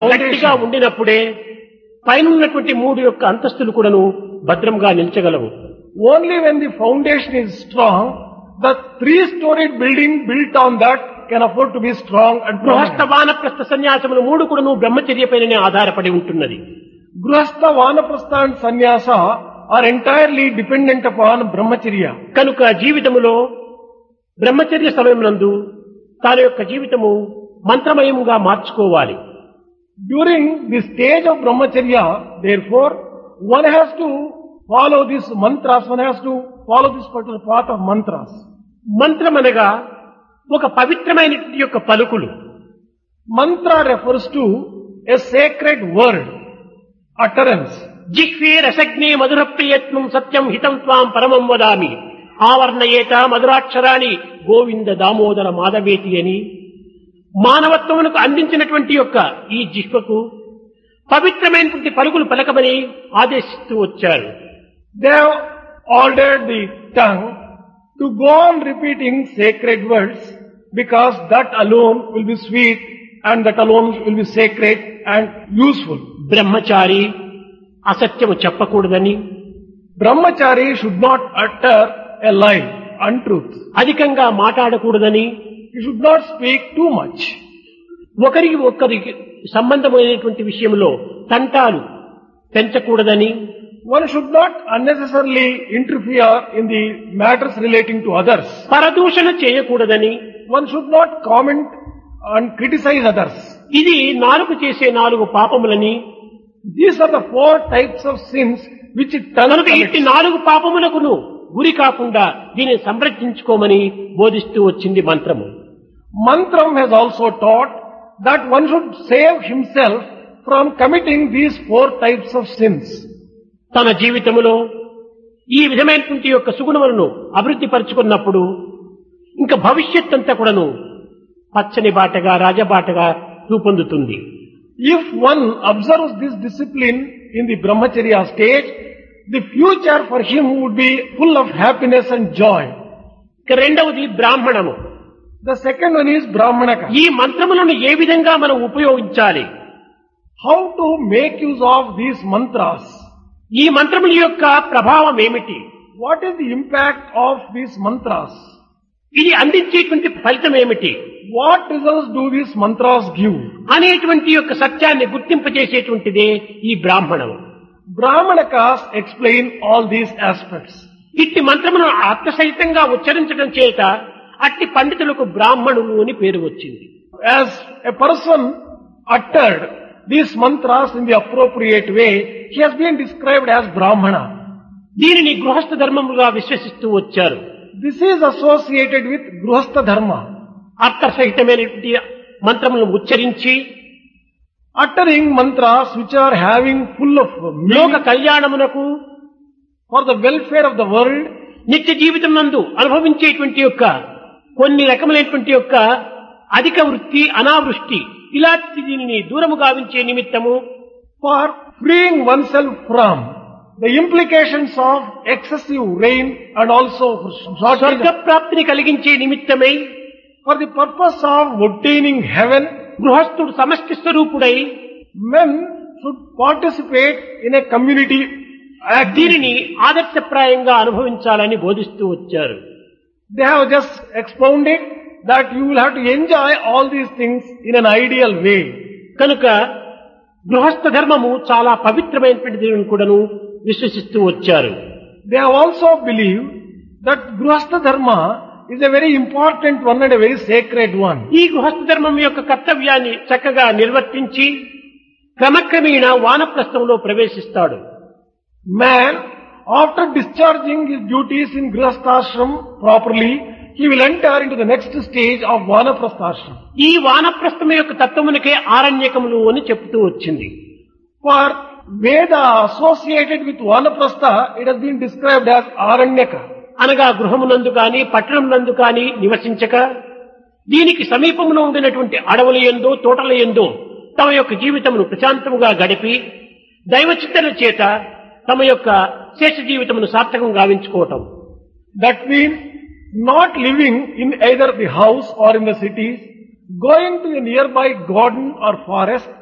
గట్టిగా ఉండినప్పుడే పైన ఉన్నటువంటి మూడు యొక్క అంతస్తులు కూడాను భద్రంగా నిల్చగలవు Only when the foundation is strong, the three-storied building built on that can afford to be strong and గృహస్థ permanent. వానప్రస్థ సన్యాసములు మూడు కూడాను బ్రహ్మచర్య పైననే ఆధారపడి ఉంటున్నది Grihastha, Vanaprastha and Sannyasa are entirely dependent upon Brahmacharya. కనుక జీవితములో బ్రహ్మచర్య సమయమునందు తన యొక్క జీవితము మంత్రమయముగా మార్చుకోవాలి During the stage of Brahmacharya, therefore, one has to follow this mantras, one has to follow this particular path of mantras. మంత్రమనగా ఒక పవిత్రమైన యొక్క పలుకులు Mantra refers to a sacred word, utterance. జిహ్వే రసజ్ఞే మధుర ప్రియత్నం సత్యం హితం త్వాం పరమం వదామి ఆవర్ణయేత మధురాక్షరాన్ని గోవింద దామోదర మాధవేతి అని మానవత్వమునకు అందించినటువంటి యొక్క ఈ జిహ్వకు పవిత్రమైనటువంటి పలుకులు పలకమని ఆదేశిస్తూ వచ్చారు They have ordered the tongue to go on repeating sacred words because that alone will be sweet and that alone will be sacred and useful. బ్రహ్మచారి అసత్యము చెప్పకూడదని Brahmachari should not utter a lie, untruth. అధికంగా మాట్లాడకూడదని He should not speak too much. ఒకరికి ఒకరికి సంబంధమైనటువంటి విషయంలో తంటాలు పెంచకూడదని One should not unnecessarily interfere in the matters relating to others. పరదూషణ చేయకూడదని One should not comment and criticize others. ఇది నాలుగు చేసే నాలుగు పాపములని These are the four types of sins which it కనుక ఇట్టి commits. నాలుగు పాపములకును గురి కాకుండా దీనిని సంరక్షించుకోమని బోధిస్తూ వచ్చింది మంత్రము Mantram has also taught that one should save himself from committing these four types of sins. తన జీవితములో ఈ విధమైనటువంటి యొక్క సుగుణములను అభివృద్ధి పరుచుకున్నప్పుడు ఇంకా భవిష్యత్ అంతా కూడాను పచ్చని బాటగా రాజబాటగా రూపొందుతుంది If one observes this discipline in the brahmacharya stage, the future for him would be full of happiness and joy. ఇక రెండవది బ్రాహ్మణము The second one is brahmanaka. ఈ మంత్రములను ఏ విధంగా మనం ఉపయోగించాలి How to make use of these mantras? ఈ మంత్రముల యొక్క ప్రభావం ఏమిటి What is the impact of these mantras? ఇది అందించేటువంటి ఫలితం ఏమిటి What results do these mantras give? అనేటువంటి యొక్క సత్యాన్ని గుర్తింపజేసేటువంటిదే ఈ బ్రాహ్మణము Brahmanakas explain all these aspects. ఇట్టి మంత్రమును అర్థసహితంగా ఉచ్చరించడం చేత అట్టి పండితులకు బ్రాహ్మణులు అని పేరు వచ్చింది As a person uttered these mantras in the appropriate way, he has been described as Brahmana. దీనిని గృహస్థ ధర్మముగా విశ్వసిస్తూ వచ్చారు This is associated with Grihastha Dharma. అర్థసహితమైనటువంటి మంత్రములను ఉచ్చరించి Uttering mantras which are having full of లోక meaning కళ్యాణమునకు for the welfare of the world, నిత్య జీవితం నందు అనుభవించేటువంటి యొక్క కొన్ని రకములైనటువంటి యొక్క అధిక వృత్తి అనావృష్టి ఇలాంటి దీనిని దూరము గావించే నిమిత్తము for freeing oneself from the implications of excessive rain and also for shortage స్వర్గ of- ప్రాప్తిని కలిగించే నిమిత్తమై for the purpose of obtaining heaven, గృహస్థుడు సమష్టి స్వరూపుడై men should participate in a community activity. దీనిని ఆదర్శప్రాయంగా అనుభవించాలని బోధిస్తూ వచ్చారు They have just expounded that you will have to enjoy all these things in an ideal way. కనుక గృహస్థ ధర్మము చాలా పవిత్రమైనటువంటిది అని కూడాను విశ్వసిస్తూ వచ్చారు They have also believed that Grihastha Dharma is a very important one and a very sacred one. ఈ గృహస్థ ధర్మం యొక్క కర్తవ్యాన్ని చక్కగా నిర్వర్తించి క్రమక్రమేణా వానప్రస్థంలో ప్రవేశిస్తాడు Man, after discharging his duties in Grihasthashram properly, he will enter into the next stage of Vanaprasthashram. ఈ వానప్రస్థం యొక్క తత్వమునికే ఆరణ్యకములు అని చెప్తూ వచ్చింది For Veda associated with Vanaprastha, it has been described as Aranyaka. అనగా గృహమునందు కాని పట్టణమునందు కాని నివసించక దీనికి సమీపంలో ఉండినటువంటి అడవుల ఎందో తోటల ఎందో తమ యొక్క జీవితమును ప్రశాంతముగా గడిపి దైవచింతన చేత తమ యొక్క శేష జీవితమును సార్థకం గావించుకోవటం That means not living in either the house or in the cities, going to a nearby garden or forest